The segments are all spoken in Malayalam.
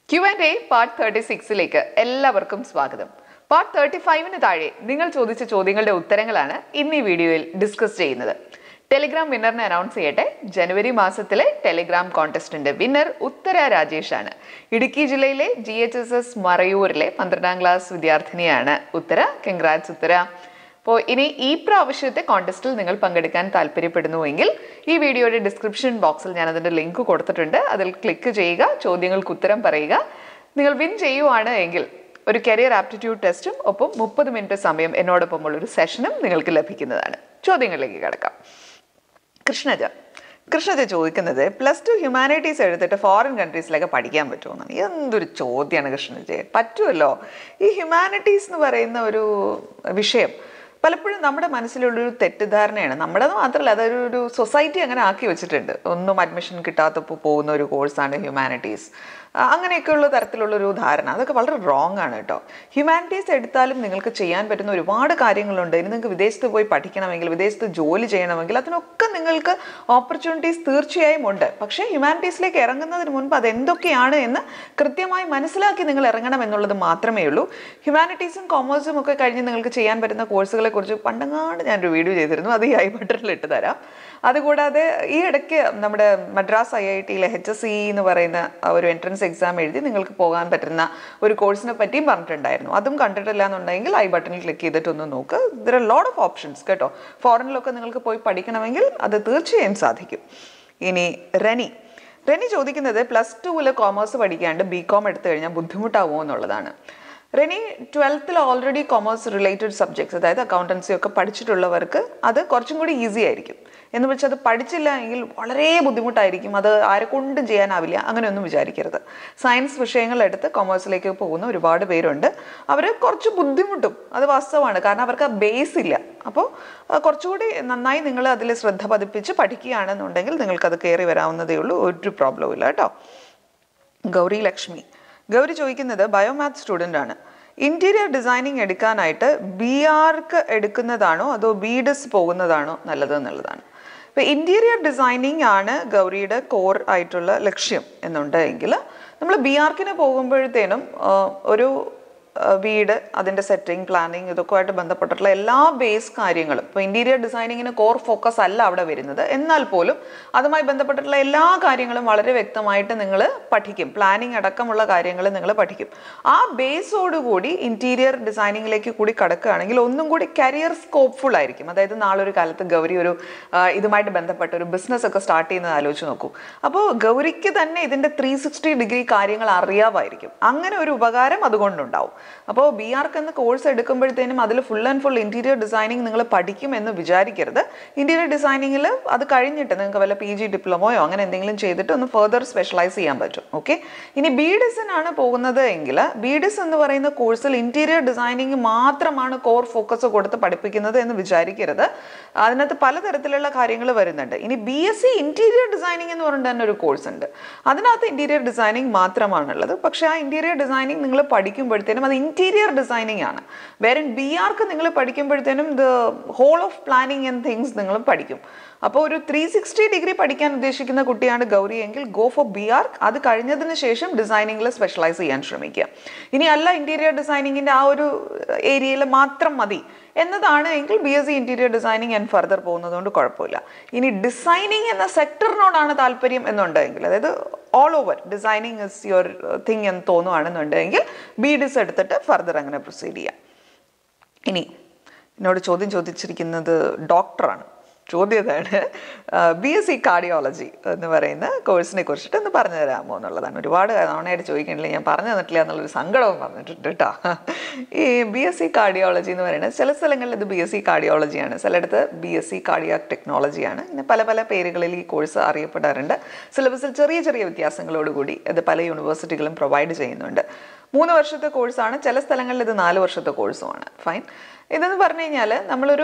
Q and A part thirty സിക്സിലേക്ക് എല്ലാവർക്കും സ്വാഗതം പാർട്ട് തേർട്ടി ഫൈവിന് താഴെ നിങ്ങൾ ചോദിച്ച ചോദ്യങ്ങളുടെ ഉത്തരങ്ങളാണ് ഇന്ന് ഈ വീഡിയോയിൽ ഡിസ്കസ് ചെയ്യുന്നത് ടെലിഗ്രാം വിന്നറിനെ അനൗൺസ് ചെയ്യട്ടെ ജനുവരി മാസത്തിലെ ടെലിഗ്രാം കോൺടെസ്റ്റിന്റെ വിന്നർ ഉത്തര രാജേഷ് ആണ് ഇടുക്കി ജില്ലയിലെ ജി എച്ച് എസ് എസ് മറയൂരിലെ പന്ത്രണ്ടാം ക്ലാസ് വിദ്യാർത്ഥിനിയാണ് ഉത്തര കൺഗ്രാറ്റ്സ് ഉത്തര അപ്പോൾ ഇനി ഈ പ്രാവശ്യത്തെ കോൺടെസ്റ്റിൽ നിങ്ങൾ പങ്കെടുക്കാൻ താല്പര്യപ്പെടുന്നുവെങ്കിൽ ഈ വീഡിയോയുടെ ഡിസ്ക്രിപ്ഷൻ ബോക്സിൽ ഞാൻ അതിൻ്റെ ലിങ്ക് കൊടുത്തിട്ടുണ്ട് അതിൽ ക്ലിക്ക് ചെയ്യുക ചോദ്യങ്ങൾക്ക് ഉത്തരം പറയുക നിങ്ങൾ വിൻ ചെയ്യുവാണ് എങ്കിൽ ഒരു കരിയർ ആപ്റ്റിറ്റ്യൂഡ് ടെസ്റ്റും ഒപ്പം മുപ്പത് മിനിറ്റ് സമയം എന്നോടൊപ്പമുള്ള ഒരു സെഷനും നിങ്ങൾക്ക് ലഭിക്കുന്നതാണ് ചോദ്യങ്ങളിലേക്ക് കിടക്കാം കൃഷ്ണജ കൃഷ്ണജ ചോദിക്കുന്നത് പ്ലസ് ടു ഹ്യൂമാനിറ്റീസ് എടുത്തിട്ട് ഫോറിൻ കൺട്രീസിലൊക്കെ പഠിക്കാൻ പറ്റുമോ എന്നാണ് എന്തൊരു ചോദ്യമാണ് കൃഷ്ണജ പറ്റുമല്ലോ ഈ ഹ്യൂമാനിറ്റീസ് എന്ന് പറയുന്ന ഒരു വിഷയം പലപ്പോഴും നമ്മുടെ മനസ്സിലുള്ളൊരു തെറ്റിദ്ധാരണയാണ് നമ്മുടെ മാത്രമല്ല അതൊരു ഒരു സൊസൈറ്റി അങ്ങനെ ആക്കി വെച്ചിട്ടുണ്ട് ഒന്നും അഡ്മിഷൻ കിട്ടാത്തപ്പോൾ പോകുന്ന ഒരു കോഴ്സാണ് ഹ്യൂമാനിറ്റീസ് അങ്ങനെയൊക്കെയുള്ള തരത്തിലുള്ളൊരു ധാരണ അതൊക്കെ വളരെ റോങ് ആണ് കേട്ടോ ഹ്യൂമാനിറ്റീസ് എടുത്താലും നിങ്ങൾക്ക് ചെയ്യാൻ പറ്റുന്ന ഒരുപാട് കാര്യങ്ങളുണ്ട് ഇനി നിങ്ങൾക്ക് വിദേശത്ത് പോയി പഠിക്കണമെങ്കിൽ വിദേശത്ത് ജോലി ചെയ്യണമെങ്കിൽ അതിനൊക്കെ നിങ്ങൾക്ക് ഓപ്പർച്യൂണിറ്റീസ് തീർച്ചയായും ഉണ്ട് പക്ഷേ ഹ്യൂമാനിറ്റീസിലേക്ക് ഇറങ്ങുന്നതിന് മുൻപ് അത് എന്തൊക്കെയാണ് എന്ന് കൃത്യമായി മനസ്സിലാക്കി നിങ്ങൾ ഇറങ്ങണം എന്നുള്ളത് മാത്രമേ ഉള്ളൂ ഹ്യൂമാനിറ്റീസും കോമേഴ്സും ഒക്കെ കഴിഞ്ഞ് നിങ്ങൾക്ക് ചെയ്യാൻ പറ്റുന്ന കോഴ്സുകളെ കുറിച്ച് പണ്ടങ്ങാണ്ട് ഞാനൊരു വീഡിയോ ചെയ്തിരുന്നു അത് ഈ ഐ ബട്ടണിൽ ഇട്ട് തരാം അതുകൂടാതെ ഈ ഇടയ്ക്ക് നമ്മുടെ മദ്രാസ് ഐ ഐ ടിയിലെ എച്ച് എസ് സി എന്ന് പറയുന്ന ആ ഒരു എൻട്രൻസ് എക്സാം എഴുതി നിങ്ങൾക്ക് പോകാൻ പറ്റുന്ന ഒരു കോഴ്സിനെ പറ്റിയും പറഞ്ഞിട്ടുണ്ടായിരുന്നു അതും കണ്ടിട്ടില്ല എന്നുണ്ടെങ്കിൽ ഐ ബട്ടണിൽ ക്ലിക്ക് ചെയ്തിട്ടൊന്ന് നോക്ക് there are lot of options കേട്ടോ ഫോറിനിലൊക്കെ നിങ്ങൾക്ക് പോയി പഠിക്കണമെങ്കിൽ അത് തീർച്ചയായും സാധിക്കും ഇനി റനി റനി ചോദിക്കുന്നത് പ്ലസ് ടുവിൽ കോമേഴ്സ് പഠിക്കാണ്ട് ബി കോം എടുത്തു കഴിഞ്ഞാൽ ബുദ്ധിമുട്ടാവുമോ എന്നുള്ളതാണ് റെനി ട്വൽത്തിൽ ഓൾറെഡി കൊമേഴ്സ് റിലേറ്റഡ് സബ്ജക്ട്സ് അതായത് അക്കൗണ്ടൻസി ഒക്കെ പഠിച്ചിട്ടുള്ളവർക്ക് അത് കുറച്ചും കൂടി ഈസി ആയിരിക്കും എന്ന് വെച്ചാൽ അത് പഠിച്ചില്ല എങ്കിൽ വളരെ ബുദ്ധിമുട്ടായിരിക്കും അത് ആരെ കൊണ്ടും ചെയ്യാനാവില്ല അങ്ങനെയൊന്നും വിചാരിക്കരുത് സയൻസ് വിഷയങ്ങൾ എടുത്ത് കൊമേഴ്സിലേക്ക് പോകുന്ന ഒരുപാട് പേരുണ്ട് അവർ കുറച്ച് ബുദ്ധിമുട്ടും അത് വാസ്തവമാണ് കാരണം അവർക്ക് ആ ബേസ് ഇല്ല അപ്പോൾ കുറച്ചുകൂടി നന്നായി നിങ്ങൾ അതിൽ ശ്രദ്ധ പതിപ്പിച്ച് പഠിക്കുകയാണെന്നുണ്ടെങ്കിൽ നിങ്ങൾക്കത് കയറി വരാവുന്നതേ ഉള്ളൂ ഒരു പ്രോബ്ലവും ഇല്ല കേട്ടോ ഗൗരി ലക്ഷ്മി ഗൗരി ചോദിക്കുന്നത് ബയോമാത്ത് സ്റ്റുഡൻ്റ് ആണ് ഇൻറ്റീരിയർ ഡിസൈനിങ് എടുക്കാനായിട്ട് ബി ആർക്ക് എടുക്കുന്നതാണോ അതോ ബി ഡെസ് പോകുന്നതാണോ നല്ലത് എന്നുള്ളതാണ് ഇപ്പം ഇൻറ്റീരിയർ ഡിസൈനിങ് ആണ് ഗൗരിയുടെ കോർ ആയിട്ടുള്ള ലക്ഷ്യം എന്നുണ്ടെങ്കിൽ നമ്മൾ ബി ആർക്കിന് പോകുമ്പോഴത്തേനും ഒരു വീട് അതിൻ്റെ സെറ്റിംഗ് പ്ലാനിങ് ഇതൊക്കെ ആയിട്ട് ബന്ധപ്പെട്ടിട്ടുള്ള എല്ലാ ബേസ് കാര്യങ്ങളും ഇപ്പോൾ ഇൻറ്റീരിയർ ഡിസൈനിങ്ങിന് കോർ ഫോക്കസ് അല്ല അവിടെ വരുന്നത് എന്നാൽ പോലും അതുമായി ബന്ധപ്പെട്ടിട്ടുള്ള എല്ലാ കാര്യങ്ങളും വളരെ വ്യക്തമായിട്ട് നിങ്ങൾ പഠിക്കും പ്ലാനിങ് അടക്കമുള്ള കാര്യങ്ങൾ നിങ്ങൾ പഠിക്കും ആ ബേസോടുകൂടി ഇൻറ്റീരിയർ ഡിസൈനിങ്ങിലേക്ക് കൂടി കടക്കുകയാണെങ്കിൽ ഒന്നും കൂടി കരിയർ സ്കോപ്പ്ഫുൾ ആയിരിക്കും അതായത് നാളെ ഒരു കാലത്ത് ഗൗരി ഒരു ഇതുമായിട്ട് ബന്ധപ്പെട്ട ഒരു ബിസിനസ് ഒക്കെ സ്റ്റാർട്ട് ചെയ്യുന്നത് ആലോചിച്ച് നോക്കൂ അപ്പോൾ ഗൗരിക്ക് തന്നെ ഇതിൻ്റെ ത്രീ സിക്സ്റ്റി ഡിഗ്രി കാര്യങ്ങൾ അറിയാമായിരിക്കും അങ്ങനെ ഒരു ഉപകാരം അതുകൊണ്ടുണ്ടാവും അപ്പോൾ ബി ആർക്ക് എന്ന കോഴ്സ് എടുക്കുമ്പോഴത്തേനും അതിൽ full and full interior designing നിങ്ങൾ പഠിക്കും എന്ന് വിചാരിക്കരുത് ഇൻറ്റീരിയർ ഡിസൈനിങ്ങിൽ അത് കഴിഞ്ഞിട്ട് നിങ്ങൾക്ക് വല്ല പി ജി ഡിപ്ലോമയോ അങ്ങനെ എന്തെങ്കിലും ചെയ്തിട്ട് ഒന്ന് ഫെർദർ സ്പെഷ്യലൈസ് ചെയ്യാൻ പറ്റും ഓക്കെ ഇനി ബി ഡിസിൻ ആണ് പോകുന്നത് എങ്കിൽ ബി ഡിസ് എന്ന് പറയുന്ന കോഴ്സിൽ ഇൻറ്റീരിയർ ഡിസൈനിങ് മാത്രമാണ് കോർ ഫോക്കസ് കൊടുത്ത് പഠിപ്പിക്കുന്നത് എന്ന് വിചാരിക്കരുത് അതിനകത്ത് പലതരത്തിലുള്ള കാര്യങ്ങൾ വരുന്നുണ്ട് ഇനി B S C interior designing എന്ന് പറഞ്ഞിട്ട് തന്നെ ഒരു കോഴ്സ് ഉണ്ട് അതിനകത്ത് ഇൻറ്റീരിയർ ഡിസൈനിങ് മാത്രമാണുള്ളത് പക്ഷേ ആ ഇൻറ്റീരിയർ ഡിസൈനിങ് നിങ്ങൾ പഠിക്കുമ്പോഴത്തേനും അത് ഇൻറ്റീരിയർ ഡിസൈനിങ് ആണ് വേറെ ബി ആർക്ക് നിങ്ങൾ പഠിക്കുമ്പോഴത്തേനും the whole of planning and things നിങ്ങൾ പഠിക്കും അപ്പോൾ ഒരു ത്രീ സിക്സ്റ്റി ഡിഗ്രി പഠിക്കാൻ ഉദ്ദേശിക്കുന്ന കുട്ടിയാണ് ഗൗരി എങ്കിൽ ഗോ ഫോർ ബി ആർക്ക് അത് കഴിഞ്ഞതിന് ശേഷം ഡിസൈനിങ്ങിൽ സ്പെഷ്യലൈസ് ചെയ്യാൻ ശ്രമിക്കുക ഇനി അല്ല ഇൻറ്റീരിയർ ഡിസൈനിങ്ങിൻ്റെ ആ ഒരു ഏരിയയിൽ മാത്രം മതി എന്നതാണ് എങ്കിൽ B S C interior designing and further പോകുന്നതുകൊണ്ട് കുഴപ്പമില്ല ഇനി ഡിസൈനിങ് എന്ന സെക്ടറിനോടാണ് താല്പര്യം എന്നുണ്ടെങ്കിൽ അതായത് all over designing is your thing എന്ന് തോന്നുവാണെന്നുണ്ടെങ്കിൽ ബി ഡിസ് എടുത്തിട്ട് ഫർദർ അങ്ങനെ പ്രൊസീഡ് ചെയ്യാം ഇനി എന്നോട് ചോദ്യം ചോദിച്ചിരിക്കുന്നത് ഡോക്ടറാണ് ചോദ്യതാണ് ബി എസ് സി കാർഡിയോളജി എന്ന് പറയുന്ന കോഴ്സിനെ കുറിച്ചിട്ട് ഒന്ന് പറഞ്ഞു തരാമോ എന്നുള്ളതാണ് ഒരുപാട് തവണയായിട്ട് ചോദിക്കണില്ല ഞാൻ പറഞ്ഞു തന്നിട്ടില്ല എന്നുള്ളൊരു സങ്കടവും പറഞ്ഞിട്ടുണ്ട് കേട്ടോ ഈ ബി എസ് സി കാർഡിയോളജി എന്ന് പറയുന്നത് ചില സ്ഥലങ്ങളിൽ ഇത് ബി എസ് സി കാർഡിയോളജിയാണ് ചിലയിടത്ത് ബി എസ് സി കാർഡിയാക് ടെക്നോളജിയാണ് പിന്നെ പല പല പേരുകളിൽ ഈ കോഴ്സ് അറിയപ്പെടാറുണ്ട് സിലബസിൽ ചെറിയ ചെറിയ വ്യത്യാസങ്ങളോടുകൂടി ഇത് പല യൂണിവേഴ്സിറ്റികളും പ്രൊവൈഡ് ചെയ്യുന്നുണ്ട് മൂന്ന് വർഷത്തെ കോഴ്സാണ് ചില സ്ഥലങ്ങളിൽ ഇത് നാല് വർഷത്തെ കോഴ്സുമാണ് ഫൈൻ ഇതെന്ന് പറഞ്ഞു കഴിഞ്ഞാൽ നമ്മളൊരു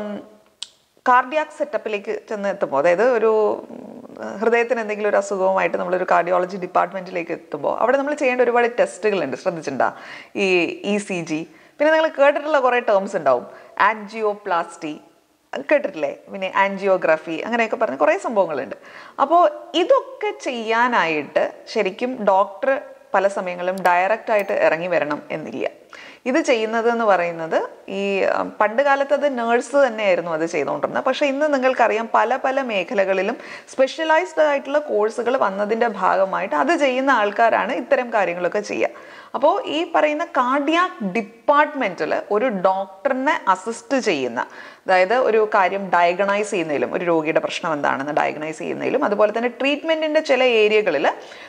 കാർഡിയാക് സെറ്റപ്പിലേക്ക് ചെന്ന് എത്തുമ്പോൾ അതായത് ഒരു ഹൃദയത്തിന് എന്തെങ്കിലും ഒരു അസുഖവുമായിട്ട് നമ്മളൊരു കാർഡിയോളജി ഡിപ്പാർട്ട്മെൻറ്റിലേക്ക് എത്തുമ്പോൾ അവിടെ നമ്മൾ ചെയ്യേണ്ട ഒരുപാട് ടെസ്റ്റുകളുണ്ട് ശ്രദ്ധിച്ചിട്ടുണ്ടോ ഈ ഇ സി ജി പിന്നെ നിങ്ങൾ കേട്ടിട്ടുള്ള കുറേ ടേംസ് ഉണ്ടാവും ആൻജിയോപ്ലാസ്റ്റി കേട്ടിട്ടില്ലേ പിന്നെ ആൻജിയോഗ്രാഫി അങ്ങനെയൊക്കെ പറഞ്ഞ് കുറേ സംഭവങ്ങളുണ്ട് അപ്പോൾ ഇതൊക്കെ ചെയ്യാനായിട്ട് ശരിക്കും ഡോക്ടർ പല സമയങ്ങളിലും ഡയറക്റ്റ് ആയിട്ട് ഇറങ്ങി വരണം എന്നില്ല ഇത് ചെയ്യുന്നത് എന്ന് പറയുന്നത് ഈ ആ, പണ്ട് കാലത്ത് അത് നേഴ്സ് തന്നെയായിരുന്നു അത് ചെയ്തുകൊണ്ടിരുന്നത് പക്ഷേ ഇന്ന് നിങ്ങൾക്കറിയാം പല പല മേഖലകളിലും സ്പെഷ്യലൈസ്ഡ് ആയിട്ടുള്ള കോഴ്സുകൾ വന്നതിൻ്റെ ഭാഗമായിട്ട് അത് ചെയ്യുന്ന ആൾക്കാരാണ് ഇത്തരം കാര്യങ്ങളൊക്കെ ചെയ്യുക അപ്പോൾ ഈ പറയുന്ന കാർഡിയാക് ഡിപ്പാർട്ട്മെൻറ്റിൽ ഒരു ഡോക്ടറിനെ അസിസ്റ്റ് ചെയ്യുന്ന അതായത് ഒരു കാര്യം ഡയഗണൈസ് ചെയ്യുന്നതിലും ഒരു രോഗിയുടെ പ്രശ്നം എന്താണെന്ന് ഡയഗണൈസ് ചെയ്യുന്നതിലും അതുപോലെ തന്നെ ട്രീറ്റ്മെൻറ്റിൻ്റെ ചില ഏരിയകളിൽ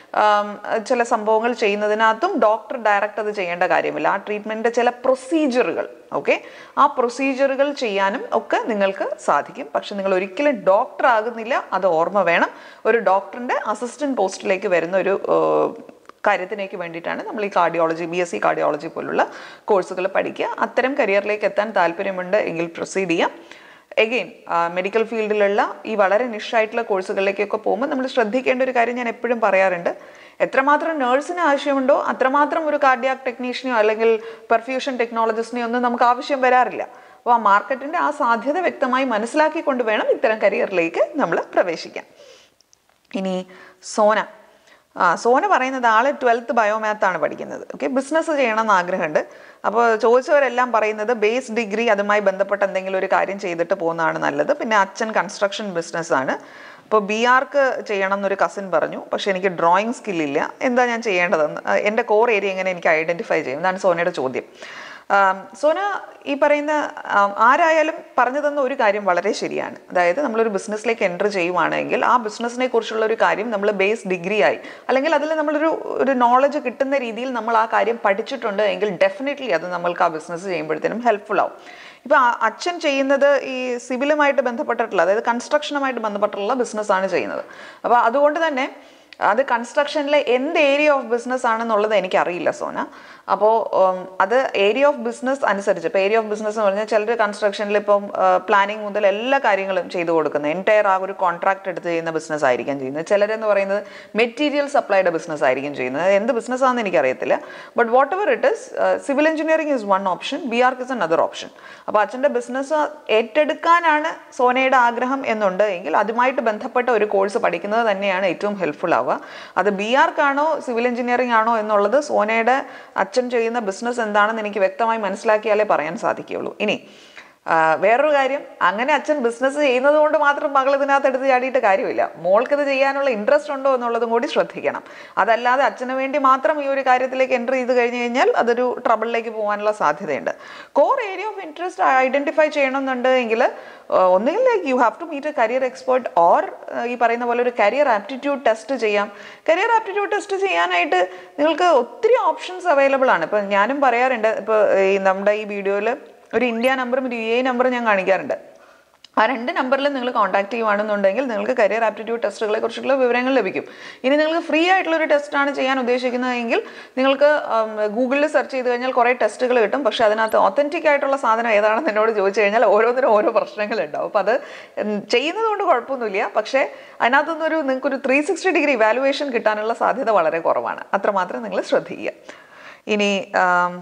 ചില സംഭവങ്ങൾ ചെയ്യുന്നതിനകത്തും ഡോക്ടർ ഡയറക്റ്റ് അത് ചെയ്യേണ്ട കാര്യമില്ല ആ ട്രീറ്റ്മെൻറ്റിൻ്റെ ചില പ്രൊസീജിയറുകൾ ഓക്കെ ആ പ്രൊസീജിയറുകൾ ചെയ്യാനും ഒക്കെ നിങ്ങൾക്ക് സാധിക്കും പക്ഷെ നിങ്ങൾ ഒരിക്കലും ഡോക്ടർ ആകുന്നില്ല അത് ഓർമ്മ വേണം ഒരു ഡോക്ടറിൻ്റെ അസിസ്റ്റൻറ്റ് പോസ്റ്റിലേക്ക് വരുന്ന ഒരു ഏഹ്, കാര്യത്തിലേക്ക് വേണ്ടിയിട്ടാണ് നമ്മൾ ഈ cardiology B S C cardiology പോലുള്ള കോഴ്സുകൾ പഠിക്കുക അത്തരം കരിയറിലേക്ക് എത്താൻ താല്പര്യമുണ്ട് എങ്കിൽ പ്രൊസീഡ് ചെയ്യാം എഗെയിൻ മെഡിക്കൽ ഫീൽഡിലുള്ള ഈ വളരെ നിഷായിട്ടുള്ള കോഴ്സുകളിലേക്കൊക്കെ പോകുമ്പോൾ നമ്മൾ ശ്രദ്ധിക്കേണ്ട ഒരു കാര്യം ഞാൻ എപ്പോഴും പറയാറുണ്ട് എത്രമാത്രം നേഴ്സിന് ആവശ്യമുണ്ടോ അത്രമാത്രം ഒരു കാർഡിയാക് ടെക്നീഷ്യനെയോ അല്ലെങ്കിൽ പെർഫ്യൂഷൻ ടെക്നോളജിസ്റ്റിനെയോ ഒന്നും നമുക്ക് ആവശ്യം വരാറില്ല അപ്പോൾ ആ മാർക്കറ്റിൻ്റെ ആ സാധ്യത വ്യക്തമായി മനസ്സിലാക്കിക്കൊണ്ട് വേണം ഇത്തരം കരിയറിലേക്ക് നമ്മൾ പ്രവേശിക്കാൻ ഇനി സോന ആ സോന പറയുന്നത് ആള് ട്വൽത്ത് ബയോമാത്ത് ആണ് പഠിക്കുന്നത് ഓക്കെ ബിസിനസ് ചെയ്യണം എന്ന് ആഗ്രഹമുണ്ട് അപ്പോൾ ചോദിച്ചവരെല്ലാം പറയുന്നത് ബേസ് ഡിഗ്രി അതുമായി ബന്ധപ്പെട്ട എന്തെങ്കിലും ഒരു കാര്യം ചെയ്തിട്ട് പോകുന്നതാണ് നല്ലത് പിന്നെ അച്ഛൻ കൺസ്ട്രക്ഷൻ ബിസിനസ്സാണ് അപ്പോൾ ബി ആർക്ക് ചെയ്യണം എന്നൊരു കസിൻ പറഞ്ഞു പക്ഷേ എനിക്ക് ഡ്രോയിങ് സ്കില്ലില്ല എന്താ ഞാൻ ചെയ്യേണ്ടതെന്ന് ആ, എൻ്റെ കോർ ഏരിയ എങ്ങനെ എനിക്ക് ഐഡൻറ്റിഫൈ ചെയ്യും ഇതാണ് സോനയുടെ ചോദ്യം ആം, സോന ഈ പറയുന്ന ആം, ആരായാലും പറഞ്ഞു തന്ന ഒരു കാര്യം വളരെ ശരിയാണ് അതായത് നമ്മളൊരു ബിസിനസ്സിലേക്ക് എൻ്റർ ചെയ്യുവാണെങ്കിൽ ആ ബിസിനസ്സിനെ കുറിച്ചുള്ള ഒരു കാര്യം നമ്മൾ ബേസ് ഡിഗ്രി ആയി അല്ലെങ്കിൽ അതിൽ നമ്മളൊരു ഒരു നോളജ് കിട്ടുന്ന രീതിയിൽ നമ്മൾ ആ കാര്യം പഠിച്ചിട്ടുണ്ട് എങ്കിൽ ഡെഫിനറ്റ്ലി അത് നമ്മൾക്ക് ആ ബിസിനസ് ചെയ്യുമ്പോഴത്തേനും ഹെൽപ്ഫുൾ ആവും ഇപ്പൊ ആ അച്ഛൻ ചെയ്യുന്നത് ഈ സിവിലുമായിട്ട് ബന്ധപ്പെട്ടിട്ടുള്ള അതായത് കൺസ്ട്രക്ഷനുമായിട്ട് ബന്ധപ്പെട്ടുള്ള ബിസിനസ്സാണ് ചെയ്യുന്നത് അപ്പോൾ അതുകൊണ്ട് തന്നെ അത് കൺസ്ട്രക്ഷനിലെ എന്ത് ഏരിയ ഓഫ് ബിസിനസ് ആണെന്നുള്ളത് എനിക്കറിയില്ല സോന അപ്പോൾ അത് ഏരിയ ഓഫ് ബിസിനസ് അനുസരിച്ച് ഇപ്പോൾ ഏരിയ ഓഫ് ബിസിനസ് എന്ന് പറഞ്ഞാൽ ചിലർ കൺസ്ട്രക്ഷനിൽ ഇപ്പം പ്ലാനിങ് മുതൽ എല്ലാ കാര്യങ്ങളും ചെയ്തു കൊടുക്കുന്നത് എൻറ്റയർ ആ ഒരു കോൺട്രാക്ട് എടുത്ത് ചെയ്യുന്ന ബിസിനസ് ആയിരിക്കും ചെയ്യുന്നത് ചിലരെന്ന് പറയുന്നത് മെറ്റീരിയൽ സപ്ലൈയുടെ ബിസിനസ് ആയിരിക്കും ചെയ്യുന്നത് അത് എന്ത് ബിസിനസ് ആണെന്ന് എനിക്കറിയത്തില്ല but whatever it is civil engineering is one option B Arch is another option അപ്പോൾ അച്ഛൻ്റെ ബിസിനസ് ഏറ്റെടുക്കാനാണ് സോനയുടെ ആഗ്രഹം എന്നുണ്ട് എങ്കിൽ അതുമായിട്ട് ബന്ധപ്പെട്ട ഒരു കോഴ്സ് പഠിക്കുന്നത് തന്നെയാണ് ഏറ്റവും ഹെൽപ്ഫുൾ ആവുക അത് ബി ആർക്കാണോ സിവിൽ എഞ്ചിനീയറിംഗ് ആണോ എന്നുള്ളത് സോനയുടെ അച്ഛൻ ചെയ്യുന്ന ബിസിനസ് എന്താണെന്ന് എനിക്ക് വ്യക്തമായി മനസ്സിലാക്കിയാലേ പറയാൻ സാധിക്കുകയുള്ളൂ ഇനി ആ, വേറൊരു കാര്യം അങ്ങനെ അച്ഛൻ ബിസിനസ് ചെയ്യുന്നത് കൊണ്ട് മാത്രം മകൾ ഇതിനകത്ത് എടുത്ത് ചാടിയിട്ട് കാര്യമില്ല മോൾക്ക് ഇത് ചെയ്യാനുള്ള ഇൻട്രസ്റ്റ് ഉണ്ടോ എന്നുള്ളതും കൂടി ശ്രദ്ധിക്കണം അതല്ലാതെ അച്ഛന് വേണ്ടി മാത്രം ഈ ഒരു കാര്യത്തിലേക്ക് എൻ്റർ ചെയ്ത് കഴിഞ്ഞ് കഴിഞ്ഞാൽ അതൊരു ട്രബിളിലേക്ക് പോകാനുള്ള സാധ്യതയുണ്ട് core area of interest identify ചെയ്യണമെന്നുണ്ട് എങ്കിൽ ഒന്നുകിൽ like you have to meet a career expert or ഈ പറയുന്ന പോലെ ഒരു കരിയർ ആപ്റ്റിറ്റ്യൂഡ് ടെസ്റ്റ് ചെയ്യാം കരിയർ ആപ്റ്റിറ്റ്യൂഡ് ടെസ്റ്റ് ചെയ്യാനായിട്ട് നിങ്ങൾക്ക് ഒത്തിരി ഓപ്ഷൻസ് അവൈലബിൾ ആണ് ഇപ്പം ഞാനും പറയാറുണ്ട് ഇപ്പോൾ ഈ നമ്മുടെ ഈ വീഡിയോയിൽ ഒരു ഇന്ത്യ നമ്പറും ഒരു യു എ നമ്പറും ഞാൻ കാണിക്കാറുണ്ട് ആ രണ്ട് നമ്പറിൽ നിങ്ങൾ കോൺടാക്ട് ചെയ്യുവാണെന്നുണ്ടെങ്കിൽ നിങ്ങൾക്ക് കരിയർ ആപ്റ്റിറ്റ്യൂഡ് ടെസ്റ്റുകളെ കുറിച്ചുള്ള വിവരങ്ങൾ ലഭിക്കും ഇനി നിങ്ങൾക്ക് ഫ്രീ ആയിട്ടുള്ള ഒരു ടെസ്റ്റാണ് ചെയ്യാൻ ഉദ്ദേശിക്കുന്നതെങ്കിൽ നിങ്ങൾക്ക് ഗൂഗിളിൽ സെർച്ച് ചെയ്ത് കഴിഞ്ഞാൽ കുറേ ടെസ്റ്റുകൾ കിട്ടും പക്ഷേ അതിനകത്ത് ഒത്തൻറ്റിക് ആയിട്ടുള്ള സാധനം ഏതാണെന്ന് എന്നോട് ചോദിച്ചു കഴിഞ്ഞാൽ ഓരോന്നിനും ഓരോ പ്രശ്നങ്ങളുണ്ടാവും അപ്പോൾ അത് ഉം, ചെയ്യുന്നത് കൊണ്ട് കുഴപ്പമൊന്നുമില്ല പക്ഷേ അതിനകത്തുനിന്നൊരു നിങ്ങൾക്കൊരു ത്രീ സിക്സ്റ്റി ഡിഗ്രി വാലുവേഷൻ കിട്ടാനുള്ള സാധ്യത വളരെ കുറവാണ് അത്രമാത്രം നിങ്ങൾ ശ്രദ്ധിക്കുക ഇനി ആം,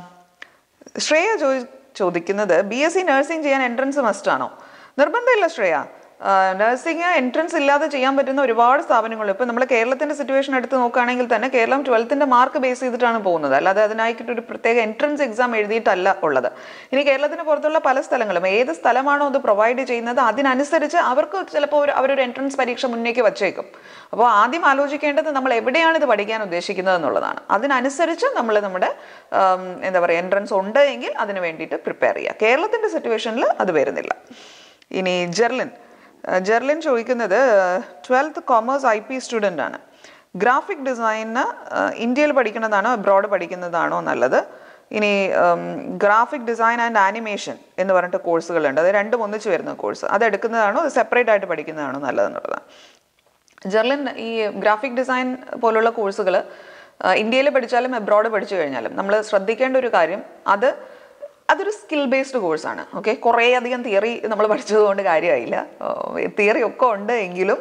ശ്രേയ ചോ ചോദിക്കുന്നത് ബി എസ് സി നഴ്സിംഗ് ചെയ്യാൻ എൻട്രൻസ് മസ്റ്റ് ആണോ നിർബന്ധമില്ല ശ്രേയ നഴ്സിംഗ് എൻട്രൻസ് ഇല്ലാതെ ചെയ്യാൻ പറ്റുന്ന ഒരുപാട് സ്ഥാപനങ്ങൾ ഇപ്പോൾ നമ്മൾ കേരളത്തിന്റെ സിറ്റുവേഷൻ എടുത്ത് നോക്കുകയാണെങ്കിൽ തന്നെ കേരളം ട്വൽത്തിന്റെ മാർക്ക് ബേസ് ചെയ്തിട്ടാണ് പോകുന്നത് അല്ലാതെ അതിനായിട്ട് ഒരു പ്രത്യേക എൻട്രൻസ് എക്സാം എഴുതിയിട്ടല്ല ഉള്ളത് ഇനി കേരളത്തിന് പുറത്തുള്ള പല സ്ഥലങ്ങളും ഏത് സ്ഥലമാണോ അത് പ്രൊവൈഡ് ചെയ്യുന്നത് അതിനനുസരിച്ച് അവർക്ക് ചിലപ്പോൾ ഒരു അവരൊരു എൻട്രൻസ് പരീക്ഷ മുന്നേക്ക് വച്ചേക്കും അപ്പോൾ ആദ്യം ആലോചിക്കേണ്ടത് നമ്മൾ എവിടെയാണ് ഇത് പഠിക്കാൻ ഉദ്ദേശിക്കുന്നത് എന്നുള്ളതാണ് അതിനനുസരിച്ച് നമ്മൾ നമ്മുടെ ആം, എന്താ പറയുക എൻട്രൻസ് ഉണ്ട് എങ്കിൽ അതിന് വേണ്ടിയിട്ട് പ്രിപ്പയർ ചെയ്യുക കേരളത്തിൻ്റെ സിറ്റുവേഷനിൽ അത് വരുന്നില്ല ഇനി ജെർലിൻ ആ, ജെർലിൻ ചോദിക്കുന്നത് twelfth commerce I P student ആണ് ഗ്രാഫിക് ഡിസൈന് ഇന്ത്യയിൽ പഠിക്കുന്നതാണോ അബ്രോഡ് പഠിക്കുന്നതാണോ നല്ലത് ഇനി ഗ്രാഫിക് ഡിസൈൻ ആൻഡ് ആനിമേഷൻ എന്ന് പറഞ്ഞിട്ട് കോഴ്സുകളുണ്ട് അത് രണ്ടും ഒന്നിച്ച് വരുന്ന കോഴ്സ് അത് എടുക്കുന്നതാണോ അത് സെപ്പറേറ്റ് ആയിട്ട് പഠിക്കുന്നതാണോ നല്ലതെന്നുള്ളതാണ് ജെർലിൻ ഈ ഗ്രാഫിക് ഡിസൈൻ പോലുള്ള കോഴ്സുകൾ ഇന്ത്യയിൽ പഠിച്ചാലും എബ്രോഡ് പഠിച്ചു കഴിഞ്ഞാലും നമ്മൾ ശ്രദ്ധിക്കേണ്ട ഒരു കാര്യം അത് അതൊരു സ്കിൽ ബേസ്ഡ് കോഴ്സാണ് ഓക്കെ കുറേ അധികം തിയറി നമ്മൾ പഠിച്ചതുകൊണ്ട് കാര്യമായില്ല തിയറി ഒക്കെ ഉണ്ട് എങ്കിലും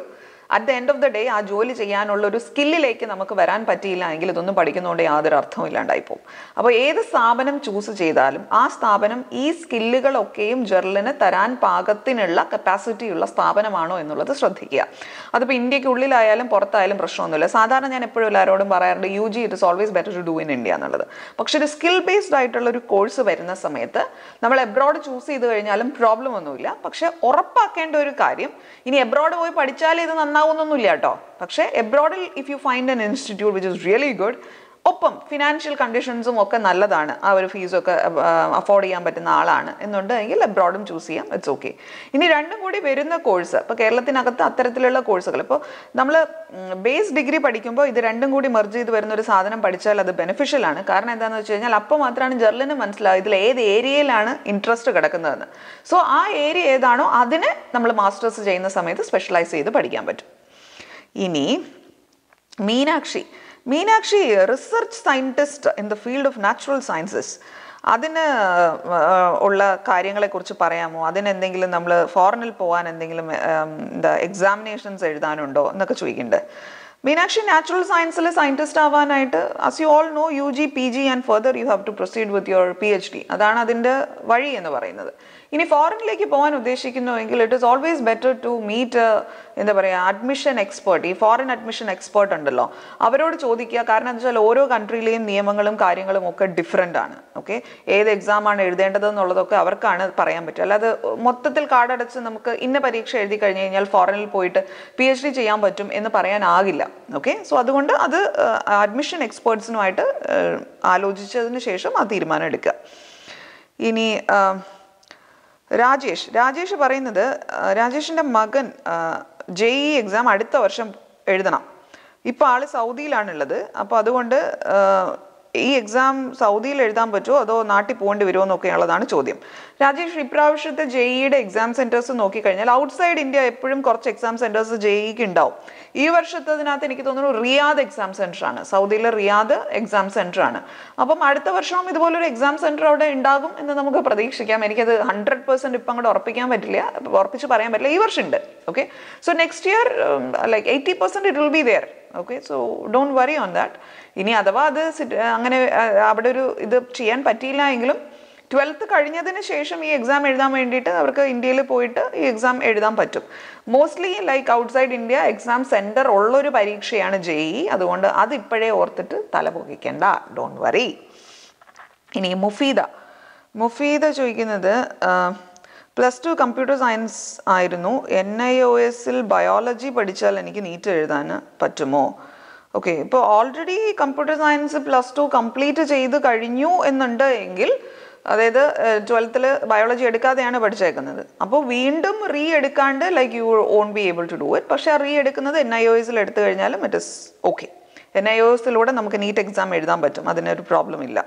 at the end of the day ആ ജോലി ചെയ്യാനുള്ള ഒരു സ്കില്ലിലേക്ക് നമുക്ക് വരാൻ പറ്റിയില്ല എങ്കിൽ ഇതൊന്നും പഠിക്കുന്നതുകൊണ്ട് യാതൊരു അർത്ഥവും ഇല്ലാണ്ടായി പോകും അപ്പോൾ ഏത് സ്ഥാപനം ചൂസ് ചെയ്താലും ആ സ്ഥാപനം ഈ സ്കില്ലുകളൊക്കെയും ജെർലിന് തരാൻ പാകത്തിനുള്ള കപ്പാസിറ്റി ഉള്ള സ്ഥാപനമാണോ എന്നുള്ളത് ശ്രദ്ധിക്കുക അതിപ്പോൾ ഇന്ത്യക്കുള്ളിലായാലും പുറത്തായാലും പ്രശ്നമൊന്നുമില്ല സാധാരണ ഞാൻ എപ്പോഴും എല്ലാവരോടും പറയാറുണ്ട് U G it is always better to do in India എന്നുള്ളത് പക്ഷെ ഒരു സ്കിൽ ബേസ്ഡ് ആയിട്ടുള്ള ഒരു കോഴ്സ് വരുന്ന സമയത്ത് നമ്മൾ എബ്രോഡ് ചൂസ് ചെയ്ത് കഴിഞ്ഞാലും പ്രോബ്ലം ഒന്നുമില്ല പക്ഷെ ഉറപ്പാക്കേണ്ട ഒരു കാര്യം ഇനി എബ്രോഡ് പോയി പഠിച്ചാൽ ഇത് നന്നാവുന്നൊന്നുമില്ല കേട്ടോ പക്ഷേ എബ്രോഡിൽ if you find an institute which is really good ഒപ്പം ഫിനാൻഷ്യൽ കണ്ടീഷൻസും ഒക്കെ നല്ലതാണ് ആ ഒരു ഫീസൊക്കെ അഫോർഡ് ചെയ്യാൻ പറ്റുന്ന ആളാണ് എന്നുണ്ടെങ്കിൽ എബ്രോഡും ചൂസ് ചെയ്യാം ഇറ്റ്സ് ഓക്കെ ഇനി രണ്ടും കൂടി വരുന്ന കോഴ്സ് ഇപ്പോൾ കേരളത്തിനകത്ത് അത്തരത്തിലുള്ള കോഴ്സുകൾ ഇപ്പോൾ നമ്മൾ ബേസ് ഡിഗ്രി പഠിക്കുമ്പോൾ ഇത് രണ്ടും കൂടി മെർജ് ചെയ്ത് വരുന്ന ഒരു സാധനം പഠിച്ചാൽ അത് ബെനിഫിഷ്യൽ ആണ് കാരണം എന്താണെന്ന് വെച്ച് കഴിഞ്ഞാൽ അപ്പോൾ മാത്രമാണ് ജെർലിന് മനസ്സിലാവുക ഇതിൽ ഏത് ഏരിയയിലാണ് ഇൻട്രസ്റ്റ് കിടക്കുന്നതെന്ന് സോ ആ ഏരിയ ഏതാണോ അതിന് നമ്മൾ മാസ്റ്റേഴ്സ് ചെയ്യുന്ന സമയത്ത് സ്പെഷ്യലൈസ് ചെയ്ത് പഠിക്കാൻ പറ്റും ഇനി Meenakshi Meenakshi research scientist in the field of natural sciences അതിന് ഉള്ള കാര്യങ്ങളെക്കുറിച്ച് പറയാമോ അതിനെന്തെങ്കിലും നമ്മൾ ഫോറിനിൽ പോകാൻ എന്തെങ്കിലും എന്താ എക്സാമിനേഷൻസ് എഴുതാനുണ്ടോ എന്നൊക്കെ ചോദിക്കുന്നുണ്ട് മീനാക്ഷി നാച്ചുറൽ സയൻസിൽ സയൻറ്റിസ്റ്റ് ആവാനായിട്ട് as you all know U G P G and further you have to proceed with your P H D അതാണ് അതിൻ്റെ വഴി എന്ന് പറയുന്നത് ഇനി ഫോറിനിലേക്ക് പോകാൻ ഉദ്ദേശിക്കുന്നുവെങ്കിൽ it is always better to meet എന്താ പറയുക അഡ്മിഷൻ എക്സ്പേർട്ട് ഈ ഫോറിൻ അഡ്മിഷൻ എക്സ്പേർട്ട് ഉണ്ടല്ലോ അവരോട് ചോദിക്കുക കാരണം എന്താ വെച്ചാൽ ഓരോ കൺട്രിയിലെയും നിയമങ്ങളും കാര്യങ്ങളും ഒക്കെ ഡിഫറെൻ്റ് ആണ് ഓക്കെ ഏത് എക്സാമാണ് എഴുതേണ്ടത് എന്നുള്ളതൊക്കെ അവർക്കാണ് പറയാൻ പറ്റുക അല്ലാതെ മൊത്തത്തിൽ കാർഡടച്ച് നമുക്ക് ഇന്ന പരീക്ഷ എഴുതി കഴിഞ്ഞ് കഴിഞ്ഞാൽ ഫോറിനിൽ പോയിട്ട് പി എച്ച് ഡി ചെയ്യാൻ പറ്റും എന്ന് പറയാനാകില്ല ഓക്കെ സോ അതുകൊണ്ട് അത് അഡ്മിഷൻ എക്സ്പേർട്സിനുമായിട്ട് ആലോചിച്ചതിന് ശേഷം ആ തീരുമാനം എടുക്കുക ഇനി രാജേഷ് രാജേഷ് പറയുന്നത് രാജേഷിൻ്റെ മകൻ ജെ ഇ എക്സാം അടുത്ത വർഷം എഴുതണം ഇപ്പോൾ ആൾ സൗദിയിലാണുള്ളത് അപ്പോൾ അതുകൊണ്ട് ഈ എക്സാം സൗദിയിൽ എഴുതാൻ പറ്റുമോ അതോ നാട്ടിൽ പോകേണ്ടി വരുമോ എന്നൊക്കെയുള്ളതാണ് ചോദ്യം രാജേഷ് ഇപ്രാവശ്യത്തെ ജെ ഇയുടെ എക്സാം സെൻറ്റേഴ്സ് നോക്കിക്കഴിഞ്ഞാൽ ഔട്ട്സൈഡ് ഇന്ത്യ എപ്പോഴും കുറച്ച് എക്സാം സെൻറ്റേഴ്സ് ജെ ഇക്ക് ഉണ്ടാവും ഈ വർഷത്തതിനകത്ത് എനിക്ക് തോന്നുന്നു റിയാദ് എക്സാം സെൻറ്റർ ആണ് സൗദിയിലെ റിയാദ് എക്സാം സെൻറ്റർ ആണ് അപ്പം അടുത്ത വർഷവും ഇതുപോലൊരു എക്സാം സെൻറ്റർ അവിടെ ഉണ്ടാകും എന്ന് നമുക്ക് പ്രതീക്ഷിക്കാം എനിക്കത് ഹൺഡ്രഡ് പെർസെൻറ്റ് ഇപ്പം അങ്ങോട്ട് ഉറപ്പിക്കാൻ പറ്റില്ല ഉറപ്പിച്ച് പറയാൻ പറ്റില്ല ഈ വർഷം ഉണ്ട് okay so next year like eighty percent it will be there okay so don't worry on that ഇനി അഥവാ അത് അങ്ങനെ അവിടെ ഒരു ഇത് ചെയ്യാൻ പറ്റിയില്ല എങ്കിലും ട്വൽത്ത് കഴിഞ്ഞതിന് ശേഷം ഈ എക്സാം എഴുതാൻ വേണ്ടിയിട്ട് അവർക്ക് ഇന്ത്യയിൽ പോയിട്ട് ഈ എക്സാം എഴുതാൻ പറ്റും mostly like outside India exam centre ഉള്ളൊരു പരീക്ഷയാണ് ജെ ഇ അതുകൊണ്ട് അത് ഇപ്പോഴേ ഓർത്തിട്ട് തല പൊക്കിക്കേണ്ട ഡോണ്ട് വറി ഇനി മുഫീദ മുഫീദ ചോദിക്കുന്നത് പ്ലസ് ടു കമ്പ്യൂട്ടർ സയൻസ് ആയിരുന്നു എൻ ഐ ഒ എസിൽ ബയോളജി പഠിച്ചാൽ എനിക്ക് നീറ്റ് എഴുതാൻ പറ്റുമോ ഓക്കെ ഇപ്പോൾ already computer science plus two complete ചെയ്ത് കഴിഞ്ഞു എന്നുണ്ട് എങ്കിൽ അതായത് ട്വൽത്തിൽ ബയോളജി എടുക്കാതെയാണ് പഠിച്ചേക്കുന്നത് അപ്പോൾ വീണ്ടും റീ എടുക്കാണ്ട് like you on be able to do it പക്ഷേ റീ എടുക്കുന്നത് എൻ ഐ ഒ എസിൽ എടുത്തു കഴിഞ്ഞാലും it is okay N I O എസിലൂടെ നമുക്ക് നീറ്റ് എക്സാം എഴുതാൻ പറ്റും അതിനൊരു പ്രോബ്ലം ഇല്ല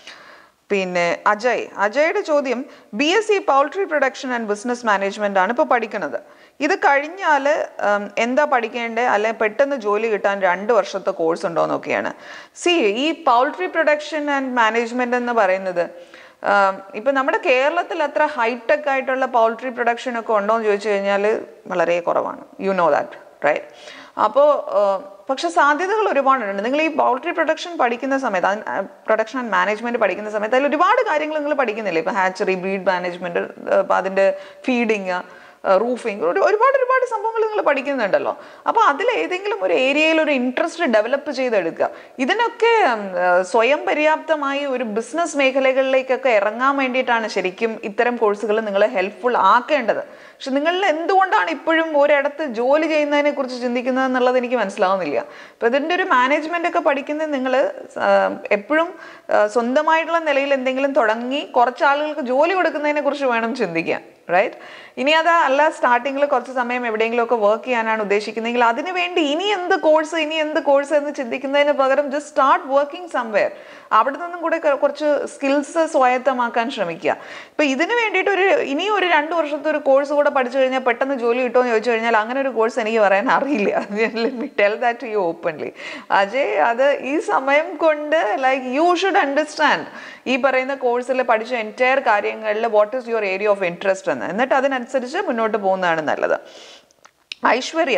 പിന്നെ അജയ് അജയുടെ ചോദ്യം B S C poultry production and business management ആണ് ഇപ്പോൾ പഠിക്കുന്നത് ഇത് കഴിഞ്ഞാൽ എന്താ പഠിക്കേണ്ടത് അല്ലെ പെട്ടെന്ന് ജോലി കിട്ടാൻ രണ്ട് വർഷത്തെ കോഴ്സ് ഉണ്ടോ എന്നൊക്കെയാണ് സി ഈ പൗൾട്രി പ്രൊഡക്ഷൻ ആൻഡ് മാനേജ്മെന്റ് എന്ന് പറയുന്നത് ഇപ്പം നമ്മുടെ കേരളത്തിൽ അത്ര ഹൈടെക് ആയിട്ടുള്ള പൗൾട്രി പ്രൊഡക്ഷൻ ഒക്കെ ഉണ്ടോ എന്ന് ചോദിച്ചു കഴിഞ്ഞാൽ വളരെ കുറവാണ് യു നോ ദാറ്റ് റൈറ്റ് അപ്പോൾ പക്ഷെ സാധ്യതകൾ ഒരുപാടുണ്ട് നിങ്ങൾ ഈ പൗൾട്രി പ്രൊഡക്ഷൻ പഠിക്കുന്ന സമയത്ത് അതിന് പ്രൊഡക്ഷൻ ആൻഡ് മാനേജ്മെന്റ് പഠിക്കുന്ന സമയത്ത് അതിൽ ഒരുപാട് കാര്യങ്ങൾ നിങ്ങൾ പഠിക്കുന്നില്ലേ ഇപ്പം ഹാച്ചറി ബ്രീഡ് മാനേജ്മെന്റ് അതിൻ്റെ ഫീഡിങ് റൂഫിങ് ഒരു ഒരുപാട് ഒരുപാട് സംഭവങ്ങൾ നിങ്ങൾ പഠിക്കുന്നുണ്ടല്ലോ അപ്പോൾ അതിൽ ഏതെങ്കിലും ഒരു ഏരിയയിൽ ഒരു ഇൻട്രസ്റ്റ് ഡെവലപ്പ് ചെയ്തെടുക്കുക ഇതിനൊക്കെ സ്വയം പര്യാപ്തമായി ഒരു ബിസിനസ് മേഖലകളിലേക്കൊക്കെ ഇറങ്ങാൻ വേണ്ടിയിട്ടാണ് ശരിക്കും ഇത്തരം കോഴ്സുകൾ നിങ്ങളെ ഹെൽപ്ഫുൾ ആക്കേണ്ടത് പക്ഷെ നിങ്ങളിൽ എന്തുകൊണ്ടാണ് ഇപ്പോഴും ഒരിടത്ത് ജോലി ചെയ്യുന്നതിനെ കുറിച്ച് ചിന്തിക്കുന്നത് എന്നുള്ളത് എനിക്ക് മനസ്സിലാവുന്നില്ല അപ്പോൾ ഇതിൻ്റെ ഒരു മാനേജ്മെൻ്റ് ഒക്കെ പഠിക്കുന്നത് നിങ്ങൾ എപ്പോഴും സ്വന്തമായിട്ടുള്ള നിലയിൽ എന്തെങ്കിലും തുടങ്ങി കുറച്ച് ആളുകൾക്ക് ജോലി കൊടുക്കുന്നതിനെ കുറിച്ച് വേണം ചിന്തിക്കാൻ റൈറ്റ് ഇനി അത് അല്ല സ്റ്റാർട്ടിങ്ങിൽ കുറച്ച് സമയം എവിടെയെങ്കിലുമൊക്കെ വർക്ക് ചെയ്യാനാണ് ഉദ്ദേശിക്കുന്നതെങ്കിൽ അതിന് വേണ്ടി ഇനി എന്ത് കോഴ്സ് ഇനി എന്ത് കോഴ്സ് എന്ന് ചിന്തിക്കുന്നതിന് പകരം ജസ്റ്റ് സ്റ്റാർട്ട് വർക്കിംഗ് സംവെയർ അവിടെ നിന്നും കൂടെ കുറച്ച് സ്കിൽസ് സ്വായത്തമാക്കാൻ ശ്രമിക്കുക ഇപ്പൊ ഇതിന് വേണ്ടിയിട്ട് ഒരു ഇനി ഒരു രണ്ട് വർഷത്തെ ഒരു കോഴ്സ് കൂടെ പഠിച്ചു കഴിഞ്ഞാൽ പെട്ടെന്ന് ജോലി കിട്ടുമോ എന്ന് ചോദിച്ചു കഴിഞ്ഞാൽ അങ്ങനെ ഒരു കോഴ്സ് എനിക്ക് പറയാൻ അറിയില്ല tell that you openly Ajay അത് ഈ സമയം കൊണ്ട് ലൈക്ക് യു ഷുഡ് അണ്ടർസ്റ്റാൻഡ് ഈ പറയുന്ന കോഴ്സിൽ പഠിച്ച എൻറ്റയർ കാര്യങ്ങളിൽ what is your area of interest എന്ന് എന്നിട്ട് അതിനനുസരിച്ച് മുന്നോട്ട് പോകുന്നതാണ് നല്ലത് Aishwarya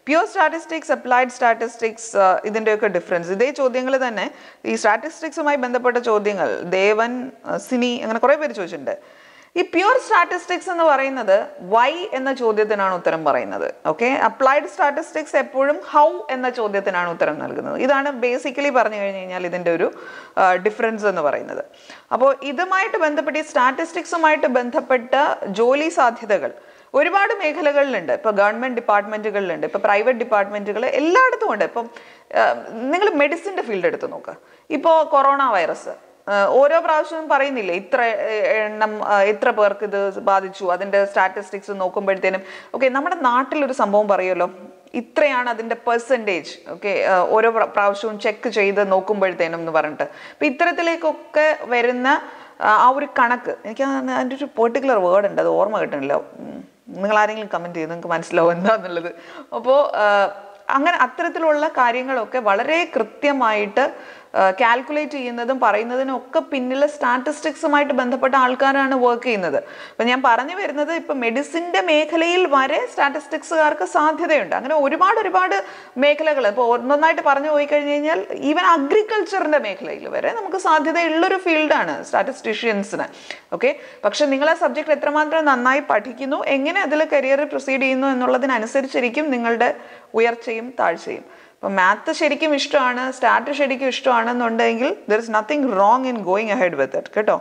pure statistics applied statistics ഇതിൻ്റെയൊക്കെ ഡിഫറൻസ് ഇതേ ചോദ്യങ്ങൾ തന്നെ ഈ സ്റ്റാറ്റിസ്റ്റിക്സുമായി ബന്ധപ്പെട്ട ചോദ്യങ്ങൾ ദേവൻ ആ, സിനി അങ്ങനെ കുറേ പേര് ചോദിച്ചിട്ടുണ്ട് ഈ പ്യുവർ സ്റ്റാറ്റിസ്റ്റിക്സ് എന്ന് പറയുന്നത് വൈ എന്ന ചോദ്യത്തിനാണ് ഉത്തരം പറയുന്നത് ഓക്കെ അപ്ലൈഡ് സ്റ്റാറ്റിസ്റ്റിക്സ് എപ്പോഴും ഹൗ എന്ന ചോദ്യത്തിനാണ് ഉത്തരം നൽകുന്നത് ഇതാണ് ബേസിക്കലി പറഞ്ഞു കഴിഞ്ഞു കഴിഞ്ഞാൽ ഇതിൻ്റെ ഒരു ഡിഫറൻസ് എന്ന് പറയുന്നത് അപ്പോൾ ഇതുമായിട്ട് ബന്ധപ്പെട്ട് ഈ സ്റ്റാറ്റിസ്റ്റിക്സുമായിട്ട് ബന്ധപ്പെട്ട ജോലി സാധ്യതകൾ ഒരുപാട് മേഖലകളിലുണ്ട് ഇപ്പോൾ ഗവൺമെൻറ് ഡിപ്പാർട്ട്മെൻറ്റുകളിലുണ്ട് ഇപ്പോൾ പ്രൈവറ്റ് ഡിപ്പാർട്ട്മെൻറ്റുകൾ എല്ലായിടത്തും ഉണ്ട് ഇപ്പം നിങ്ങൾ മെഡിസിൻ്റെ ഫീൽഡ് എടുത്ത് നോക്കുക ഇപ്പോൾ കൊറോണ വൈറസ് ആഹ് ഓരോ പ്രാവശ്യവും പറയുന്നില്ലേ ഇത്ര ഏഹ്, എണ്ണം ആഹ്, ഇത്ര പേർക്ക് ഇത് ബാധിച്ചു അതിന്റെ സ്റ്റാറ്റിസ്റ്റിക്സ് നോക്കുമ്പോഴത്തേനും ഓക്കെ നമ്മുടെ നാട്ടിലൊരു സംഭവം പറയുമല്ലോ ഇത്രയാണ് അതിന്റെ പെർസെൻറ്റേജ് ഓക്കെ ഓരോ പ്ര- പ്രാവശ്യവും ചെക്ക് ചെയ്ത് നോക്കുമ്പോഴത്തേനും എന്ന് പറഞ്ഞിട്ട് അപ്പം ഇത്തരത്തിലേക്കൊക്കെ വരുന്ന ആഹ്, ആ ഒരു കണക്ക് എനിക്ക് ആ- അതിൻ്റെ ഒരു പെർട്ടിക്കുലർ വേർഡ് ഉണ്ട് അത് ഓർമ്മ കിട്ടണില്ല ഉം. നിങ്ങൾ ആരെങ്കിലും കമൻറ്റ് ചെയ്ത് നിങ്ങൾക്ക് മനസ്സിലാവും എന്താന്നുള്ളത് അപ്പോൾ അങ്ങനെ അത്തരത്തിലുള്ള കാര്യങ്ങളൊക്കെ വളരെ കൃത്യമായിട്ട് കാൽക്കുലേറ്റ് ചെയ്യുന്നതും പറയുന്നതിനും ഒക്കെ പിന്നിലെ സ്റ്റാറ്റിസ്റ്റിക്സുമായിട്ട് ബന്ധപ്പെട്ട ആൾക്കാരാണ് വർക്ക് ചെയ്യുന്നത് അപ്പം ഞാൻ പറഞ്ഞു വരുന്നത് ഇപ്പം മെഡിസിൻ്റെ മേഖലയിൽ വരെ സ്റ്റാറ്റിസ്റ്റിക്സുകാർക്ക് സാധ്യതയുണ്ട് അങ്ങനെ ഒരുപാട് ഒരുപാട് മേഖലകൾ ഇപ്പോൾ ഒന്നൊന്നായിട്ട് പറഞ്ഞു പോയി കഴിഞ്ഞ് കഴിഞ്ഞാൽ ഈവൻ അഗ്രികൾച്ചറിൻ്റെ മേഖലയിൽ വരെ നമുക്ക് സാധ്യതയുള്ളൊരു ഫീൽഡാണ് സ്റ്റാറ്റിസ്റ്റിഷ്യൻസിന് ഓക്കെ പക്ഷെ നിങ്ങൾ ആ സബ്ജക്റ്റ് എത്രമാത്രം നന്നായി പഠിക്കുന്നു എങ്ങനെ അതിൽ കരിയർ പ്രൊസീഡ് ചെയ്യുന്നു എന്നുള്ളതിനനുസരിച്ചിരിക്കും നിങ്ങളുടെ ഉയർച്ചയും താഴ്ചയും ഇപ്പം മാത്ത് ശരിക്കും ഇഷ്ടമാണ് സ്റ്റാറ്റ് ശരിക്കും ഇഷ്ടമാണെന്നുണ്ടെങ്കിൽ there is nothing wrong in going ahead with it കേട്ടോ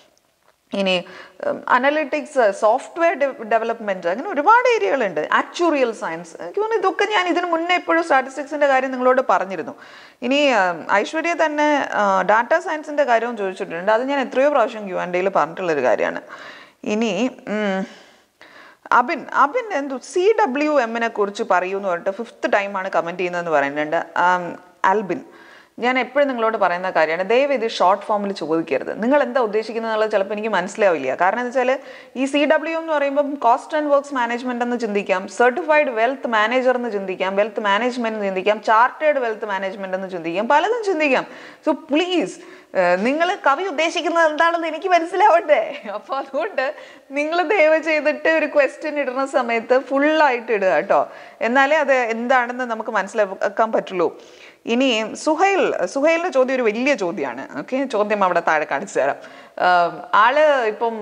ഇനി അനലിറ്റിക്സ് സോഫ്റ്റ്വെയർ ഡെവലപ്മെന്റ് അങ്ങനെ ഒരുപാട് ഏരിയകളുണ്ട് ആക്ച്വറിയൽ സയൻസ് എനിക്ക് തോന്നുന്നു ഇതൊക്കെ ഞാൻ ഇതിന് മുന്നേ എപ്പോഴും സ്റ്റാറ്റിസ്റ്റിക്സിന്റെ കാര്യം നിങ്ങളോട് പറഞ്ഞിരുന്നു ഇനി ഉം, ഐശ്വര്യ തന്നെ ഡാറ്റ സയൻസിന്റെ കാര്യവും ചോദിച്ചിട്ടുണ്ട് അത് ഞാൻ എത്രയോ പ്രാവശ്യം ക്യു ആൻഡ് ഡിയിൽ പറഞ്ഞിട്ടുള്ളൊരു കാര്യമാണ് ഇനി ഉം, അബിൻ അബിൻ എന്തു സി ഡബ്ല്യു എമ്മിനെ കുറിച്ച് പറയൂ എന്ന് പറഞ്ഞിട്ട് ഫിഫ്ത്ത് ടൈമാണ് കമൻറ്റ് ചെയ്യുന്നതെന്ന് പറയുന്നുണ്ട് ആം, ആൽബിൻ ഞാൻ എപ്പോഴും നിങ്ങളോട് പറയുന്ന കാര്യമാണ് ദയവ് ഇത് ഷോർട്ട് ഫോമിൽ ചോദിക്കരുത് നിങ്ങൾ എന്താ ഉദ്ദേശിക്കുന്നത് എന്നുള്ളത് ചിലപ്പോൾ എനിക്ക് മനസ്സിലാവില്ല കാരണം എന്ന് വെച്ചാൽ ഈ സി ഡബ്ല്യു എന്ന് പറയുമ്പം കോസ്റ്റ് ആൻഡ് വർക്ക്സ് മാനേജ്മെന്റ് എന്ന് ചിന്തിക്കാം സർട്ടിഫൈഡ് വെൽത്ത് മാനേജർ എന്ന് ചിന്തിക്കാം വെൽത്ത് മാനേജ്മെന്റ് എന്ന് ചിന്തിക്കാം ചാർട്ടേഡ് വെൽത്ത് മാനേജ്മെന്റ് എന്ന് ചിന്തിക്കാം പലതും ചിന്തിക്കാം സോ പ്ലീസ് നിങ്ങൾ കവി ഉദ്ദേശിക്കുന്നത് എന്താണെന്ന് എനിക്ക് മനസ്സിലാവട്ടെ അപ്പോൾ അതുകൊണ്ട് നിങ്ങൾ ദയവ് ചെയ്തിട്ട് ഒരു ക്വസ്റ്റ്യൻ ഇടുന്ന സമയത്ത് ഫുള്ളായിട്ട് ഇടുക കേട്ടോ എന്നാലേ അത് എന്താണെന്ന് നമുക്ക് മനസ്സിലാക്കാൻ പറ്റുള്ളൂ ഇനി സുഹൈൽ സുഹൈലിന്റെ ചോദ്യം ഒരു വലിയ ചോദ്യമാണ് ഓക്കെ ചോദ്യം അവിടെ താഴെ കാണിച്ചു തരാം ആഹ് ആള് ഇപ്പം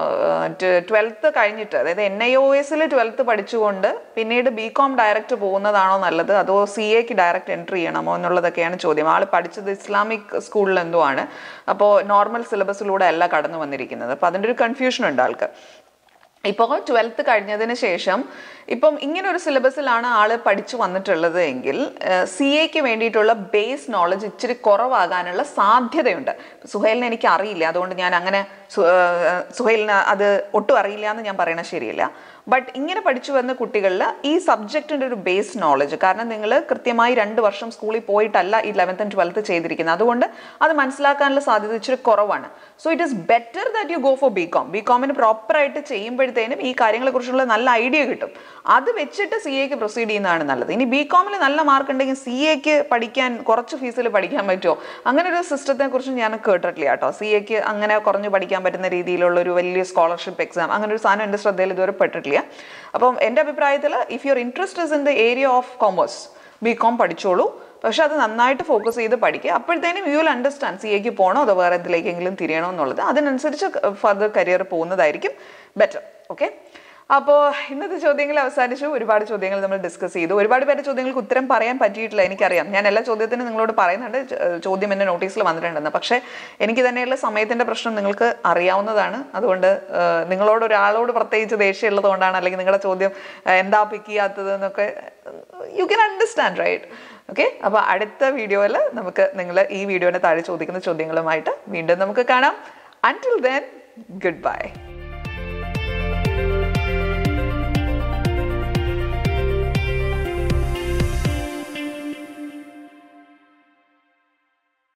ട്വൽത്ത് കഴിഞ്ഞിട്ട് അതായത് എൻ ഐ ഒ എസിൽ ട്വൽത്ത് പഠിച്ചുകൊണ്ട് പിന്നീട് ബി കോം ഡയറക്റ്റ് പോകുന്നതാണോ നല്ലത് അതോ സി എക്ക് ഡയറക്റ്റ് എൻട്രി ചെയ്യണമോ എന്നുള്ളതൊക്കെയാണ് ചോദ്യം ആൾ പഠിച്ചത് ഇസ്ലാമിക് സ്കൂളിൽ എന്തോ ആണ് അപ്പോൾ നോർമൽ സിലബസിലൂടെ അല്ല കടന്നു വന്നിരിക്കുന്നത് അപ്പോൾ അതിൻ്റെ ഒരു കൺഫ്യൂഷൻ ഉണ്ട് ആൾക്ക് ഇപ്പോൾ ട്വൽത്ത് കഴിഞ്ഞതിന് ശേഷം ഇപ്പം ഇങ്ങനെ ഒരു സിലബസിലാണ് ആള് പഠിച്ചു വന്നിട്ടുള്ളത് എങ്കിൽ സി എക്ക് വേണ്ടിയിട്ടുള്ള ബേസ് നോളജ് ഇച്ചിരി കുറവാകാനുള്ള സാധ്യതയുണ്ട് സുഹൈലിനെ എനിക്ക് അറിയില്ല അതുകൊണ്ട് ഞാൻ അങ്ങനെ സു- ഏർ സുഹൈലിന് അത് ഒട്ടും അറിയില്ല എന്ന് ഞാൻ പറയണത് ശരിയല്ല ബട്ട് ഇങ്ങനെ പഠിച്ചു വന്ന കുട്ടികളിൽ ഈ സബ്ജക്റ്റിൻ്റെ ഒരു ബേസ് നോളജ് കാരണം നിങ്ങൾ കൃത്യമായി രണ്ട് വർഷം സ്കൂളിൽ പോയിട്ടല്ല ഈ ലെവൻത്ത് ആൻഡ് ട്വൽത്ത് ചെയ്തിരിക്കുന്നത് അതുകൊണ്ട് അത് മനസ്സിലാക്കാനുള്ള സാധ്യത ഇച്ചിരി കുറവാണ് so it is better that you go for B Com B കോമിന് പ്രോപ്പറായിട്ട് ചെയ്യുമ്പോഴത്തേനും ഈ കാര്യങ്ങളെക്കുറിച്ചുള്ള നല്ല ഐഡിയ കിട്ടും അത് വെച്ചിട്ട് സി എക്ക് പ്രൊസീഡ് ചെയ്യുന്നതാണ് നല്ലത് ഇനി ബി കോമിൽ നല്ല മാർക്ക് ഉണ്ടെങ്കിൽ സി എക്ക് പഠിക്കാൻ കുറച്ച് ഫീസിൽ പഠിക്കാൻ പറ്റുമോ അങ്ങനെ ഒരു സിസ്റ്റത്തെ കുറിച്ച് ഞാൻ കേട്ടിട്ടില്ല കേട്ടോ സി എക്ക് അങ്ങനെ കുറഞ്ഞ് പഠിക്കാൻ പറ്റുന്ന രീതിയിലുള്ള ഒരു വലിയ സ്കോളർഷിപ്പ് എക്സാം അങ്ങനെ ഒരു സാധനം എൻ്റെ ശ്രദ്ധയിൽ ഇതുവരെ പെട്ടിട്ടില്ല അപ്പം എൻ്റെ അഭിപ്രായത്തിൽ if your interest is in the area of commerce B Com പഠിച്ചോളൂ പക്ഷെ അത് നന്നായിട്ട് ഫോക്കസ് ചെയ്ത് പഠിക്കുക അപ്പോഴത്തേനും യു വിൽ അണ്ടർസ്റ്റാൻഡ് സി എക്ക് പോകണോ അതോ വേറെ എന്തിലേക്കെങ്കിലും തിരിയണോ എന്നുള്ളത് അതിനനുസരിച്ച് ഫർദർ കരിയർ പോകുന്നതായിരിക്കും ബെറ്റർ ഓക്കെ അപ്പോൾ ഇന്നത്തെ ചോദ്യങ്ങൾ അവസാനിച്ചു ഒരുപാട് ചോദ്യങ്ങൾ നമ്മൾ ഡിസ്കസ് ചെയ്തു ഒരുപാട് പേരുടെ ചോദ്യങ്ങൾക്ക് ഉത്തരം പറയാൻ പറ്റിയിട്ടില്ല എനിക്കറിയാം ഞാൻ എല്ലാ ചോദ്യത്തിനും നിങ്ങളോട് പറയുന്നുണ്ട് ച- ചോദ്യം എൻ്റെ നോട്ടീസിൽ വന്നിട്ടുണ്ടെന്ന് പക്ഷേ എനിക്ക് തന്നെയുള്ള സമയത്തിൻ്റെ പ്രശ്നം നിങ്ങൾക്ക് അറിയാവുന്നതാണ് അതുകൊണ്ട് ഏഹ്, നിങ്ങളോട് ഒരാളോട് പ്രത്യേകിച്ച് ദേഷ്യമുള്ളത് കൊണ്ടാണ് അല്ലെങ്കിൽ നിങ്ങളുടെ ചോദ്യം ഏഹ്, എന്താ പിക്ക് ചെയ്യാത്തത് എന്നൊക്കെ you can understand right okay അപ്പോൾ അടുത്ത വീഡിയോയിൽ നമുക്ക് നിങ്ങൾ ഈ വീഡിയോയുടെ താഴെ ചോദിക്കുന്ന ചോദ്യങ്ങളുമായിട്ട് വീണ്ടും നമുക്ക് കാണാം അൻറ്റിൽ ദെൻ ഗുഡ് ബൈ